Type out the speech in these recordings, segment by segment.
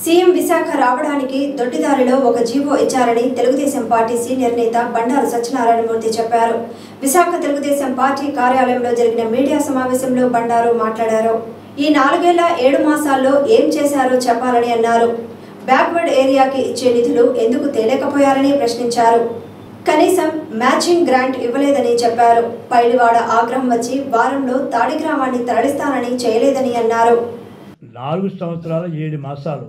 CM Visakha రావడానికి దొడ్డిదారిలో ఒక GO ఇచ్చారని తెలుగుదేశం పార్టీ సీనియర్ నేత బండారు సత్యనారాయణమూర్తి చెప్పారు విశాఖ తెలుగుదేశం పార్టీ కార్యాలయంలో జరిగిన మీడియా సమావేశంలో బండారు మాట్లాడారు ఈ నాలుగేళ్ల ఏడు మాసాల్లో ఏం చేశారో చెప్పాలని అన్నారు బ్యాక్వర్డ్ ఏరియాకి ఇచ్చే నిధులు ఎందుకు తేలేకపోయారని ప్రశ్నించారు కనీసం మ్యాచింగ్ గ్రాంట్ ఇవ్వలేదని చెప్పారు పైడివాడ ఆగ్రహం వచ్చి వారంలో తాడి గ్రామాన్ని తరలిస్తానని చేయలేదని అన్నారు నాలుగు సంవత్సరాల ఏడు మాసాలు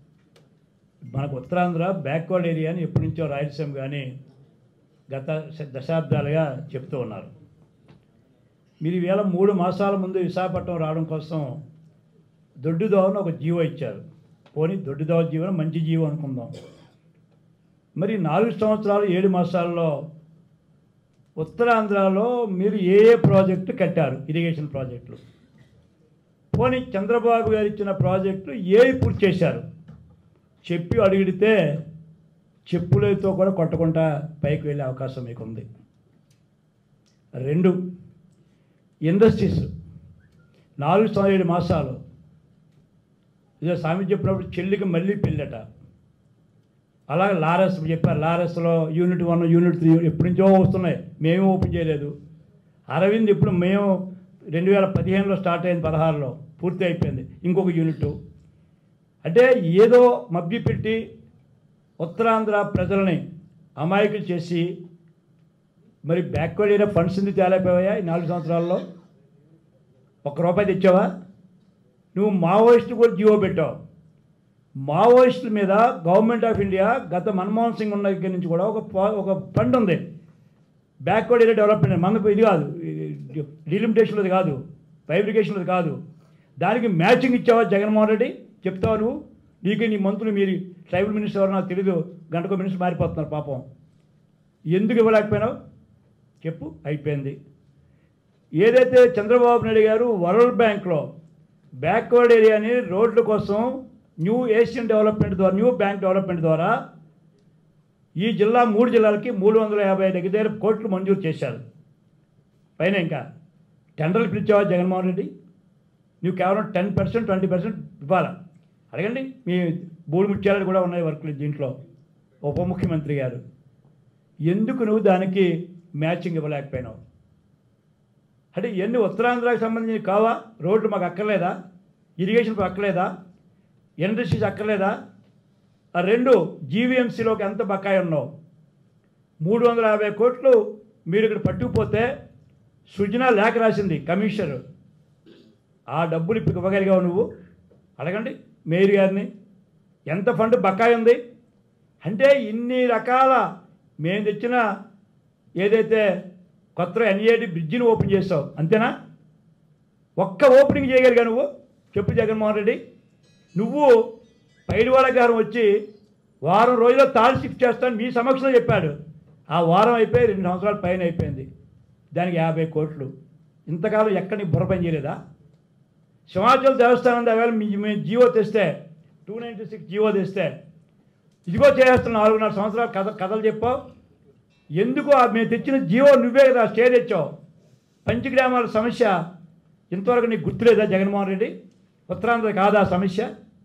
మనకు ఉత్తరాంధ్ర బ్యాక్వర్డ్ ఏరియా అని ఎప్పటి నుంచో రాయలసీమ కానీ గత శ- దశాబ్దాలుగా చెప్తూ ఉన్నారు మీరు ఈవేళ మూడు మాసాల ముందు విశాఖపట్నం రావడం కోసం దొడ్డుదోవను ఒక జీవో ఇచ్చారు పోనీ దొడ్డుదోవ జీవో మంచి జీవో అనుకుందాం మరి నాలుగు సంవత్సరాలు ఏడు మాసాల్లో ఉత్తరాంధ్రలో మీరు ఏ ఏ ప్రాజెక్టు కట్టారు ఇరిగేషన్ ప్రాజెక్టులు పోనీ చంద్రబాబు గారు ఇచ్చిన ప్రాజెక్టు ఏవి పూర్తి చేశారు చెప్పి అడిగితే చెప్పులతో కూడా కొట్టకుండా పైకి వెళ్ళే అవకాశం మీకు ఉంది రెండు ఇండస్ట్రీస్ నాలుగు సంవత్సరాలు ఏడు మాసాలు ఇదే స్వామి చెప్పినప్పుడు చెల్లికి మళ్ళీ పెళ్ళట అలాగే లారస్ చెప్పారు లారస్లో యూనిట్ వన్ యూనిట్ త్రీ ఎప్పటి నుంచో వస్తున్నాయి మేము ఓపెన్ చేయలేదు అరవింద్ ఇప్పుడు మేము రెండు వేల పదిహేనులో స్టార్ట్ అయింది పదహారులో పూర్తి అయిపోయింది ఇంకొక యూనిట్ అంటే ఏదో మభ్యపెట్టి ఉత్తరాంధ్ర ప్రజలని అమాయకులు చేసి మరి బ్యాక్వర్డ్ ఏరియా ఫండ్స్ ఎందుకు తేలేకపోయా ఈ నాలుగు సంవత్సరాల్లో ఒక్క రూపాయి తెచ్చావా నువ్వు మావోయిస్టు కూడా జీవో పెట్టావు మావోయిస్టుల మీద గవర్నమెంట్ ఆఫ్ ఇండియా గత మన్మోహన్ సింగ్ ఉన్న దగ్గర నుంచి కూడా ఒక పా- ఒక ఫండ్ ఉంది బ్యాక్వర్డ్ ఏరియా డెవలప్మెంట్ మనకు ఇది కాదు డిలిమిటేషన్ అది కాదు ఫైబ్రికేషన్ అది కాదు దానికి మ్యాచింగ్ ఇచ్చావా జగన్మోహన్ రెడ్డి చెప్తావా నువ్వు నీకు నీ మంత్రులు మీరు ట్రైబల్ మినిస్టర్ ఎవరు నాకు తెలియదు గంటకో మినిస్టర్ మారిపోతున్నారు పాపం ఎందుకు ఇవ్వలేకపోయినావు చెప్పు అయిపోయింది ఏదైతే చంద్రబాబు నాయుడు గారు వరల్డ్ బ్యాంక్లో బ్యాక్వర్డ్ ఏరియాని రోడ్ల కోసం న్యూ ఏషియన్ డెవలప్మెంట్ ద్వారా న్యూ బ్యాంక్ డెవలప్మెంట్ ద్వారా ఈ జిల్లా మూడు జిల్లాలకి మూడు వందల యాభై దగ్గర దగ్గర కోట్లు మంజూరు చేశారు పైన ఇంకా టెండర్లు పిలిచావా జగన్మోహన్ రెడ్డి నువ్వు కేవలం టెన్ పర్సెంట్ ట్వంటీ పర్సెంట్ ఇవ్వాలా అడగండి మీ బూడి ముత్యాలు కూడా ఉన్నాయి వర్కులు దీంట్లో ఉప ముఖ్యమంత్రి గారు ఎందుకు నువ్వు దానికి మ్యాచింగ్ ఇవ్వలేకపోయినావు అంటే ఇవన్నీ ఉత్తరాంధ్రకి సంబంధించి కావా రోడ్లు మాకు అక్కర్లేదా ఇరిగేషన్ మాకు అక్కర్లేదా ఇండస్ట్రీస్ అక్కర్లేదా ఆ రెండు జీవీఎంసీలోకి ఎంత బకాయి ఉన్నావు మూడు వందల యాభై కోట్లు మీరు ఇక్కడ పట్టుకుపోతే సృజన లేఖ రాసింది కమిషనర్ ఆ డబ్బులు ఇప్పుడు ఇవ్వగలిగావు నువ్వు అడగండి మేయర్ గారిని ఎంత ఫండ్ బకాయి ఉంది అంటే ఇన్ని రకాల మేము తెచ్చిన ఏదైతే కొత్త ఎన్ఏడి బ్రిడ్జిని ఓపెన్ చేసావు అంతేనా ఒక్క ఓపెనింగ్ చేయగలిగా నువ్వు చెప్పు జగన్మోహన్ రెడ్డి నువ్వు పైడివాడ గారు వచ్చి వారం రోజుల్లో తాళి షిఫ్ట్ చేస్తాను మీ సమక్షంలో చెప్పాడు ఆ వారం అయిపోయి రెండు సంవత్సరాల పైన అయిపోయింది దానికి యాభై కోట్లు ఇంతకాలం ఎక్కడ నీకు బుర్ర పని చేయలేదా సింహాచల దేవస్థానం దగ్గర మీ మీ జీవో తెస్తే టూ నైంటీ సిక్స్ జీవో తెస్తే ఇదిగో చేస్తున్న నాలుగున్నర సంవత్సరాలు కథ కథలు చెప్పావు ఎందుకు ఆ మేము తెచ్చిన జీవో నువ్వే కదా స్టే తెచ్చావు పంచగ్రామాల సమస్య ఇంతవరకు నీకు గుర్తులేదా జగన్మోహన్ రెడ్డి ఉత్తరాంధ్ర కాదా ఆ సమస్య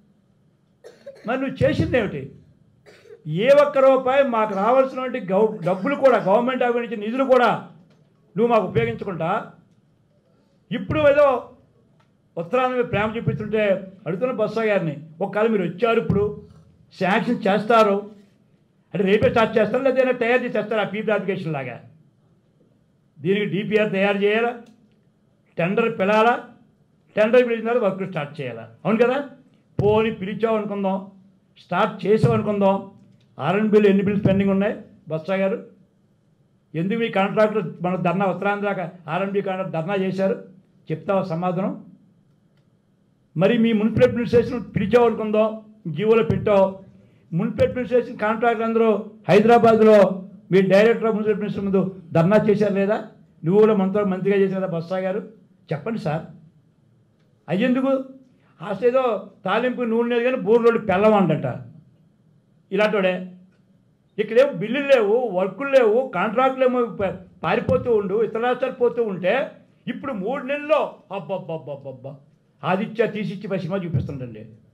మరి నువ్వు చేసింది ఏమిటి ఏ ఒక్క రూపాయి మాకు రావాల్సినటువంటి గౌ డబ్బులు కూడా గవర్నమెంట్ ఆఫ్ నుంచి నిధులు కూడా నువ్వు మాకు ఉపయోగించకుండా ఇప్పుడు ఏదో ఉత్తరాంధ్ర మీద ప్రేమ చూపిస్తుంటే అడుగుతున్న బస్సా గారిని ఒకవేళ మీరు వచ్చారు ఇప్పుడు శాంక్షన్ చేస్తారు అంటే రేపే స్టార్ట్ చేస్తారు లేదా ఏదైనా తయారు చేసి చేస్తారు ఆ పీపీ అప్లికేషన్ లాగా దీనికి డిపిఆర్ తయారు చేయాలా టెండర్ పిలాలా టెండర్ పిలిచిన తర్వాత వర్క్ స్టార్ట్ చేయాలా అవును కదా పోని పిలిచావు అనుకుందాం స్టార్ట్ చేసావు అనుకుందాం ఆర్ఎన్ బిల్ ఎన్ని బిల్స్ పెండింగ్ ఉన్నాయి బస్సా గారు ఎందుకు మీ కాంట్రాక్టర్ మన ధర్నా ఉత్తరాంధ్ర ఆర్ఎన్బి కాంట్రాక్ట్ ధర్నా చేశారు చెప్తావా సమాధానం మరి మీ మున్సిపల్ అడ్మినిస్ట్రేషన్ పిలిచావు అనుకుందాం జీవోలో పెట్టావు మున్సిపల్ అడ్మినిస్ట్రేషన్ కాంట్రాక్టర్ అందరూ హైదరాబాద్లో మీ డైరెక్టర్ ఆఫ్ మున్సిపల్ అడ్మినిస్ట్రేషన్ ముందు ధర్నా చేశారు లేదా నువ్వు కూడా మనతో మంత్రిగా చేసిన కదా బస్సా గారు చెప్పండి సార్ అయ్యేందుకు అసలు ఏదో తాలింపు నూనె లేదు కానీ బోర్లోడు పెళ్ళమంటట ఇలాంటోడే ఇక్కడేమో బిల్లులు లేవు వర్కులు లేవు కాంట్రాక్టులు ఏమో ప- పారిపోతూ ఉండు ఇతర రాష్ట్రాలు పోతూ ఉంటే ఇప్పుడు మూడు నెలల్లో అబ్బబ్బబ్బబ్బబ్బా ఆదిత్య తీసిచ్చి సినిమా చూపిస్తుండండి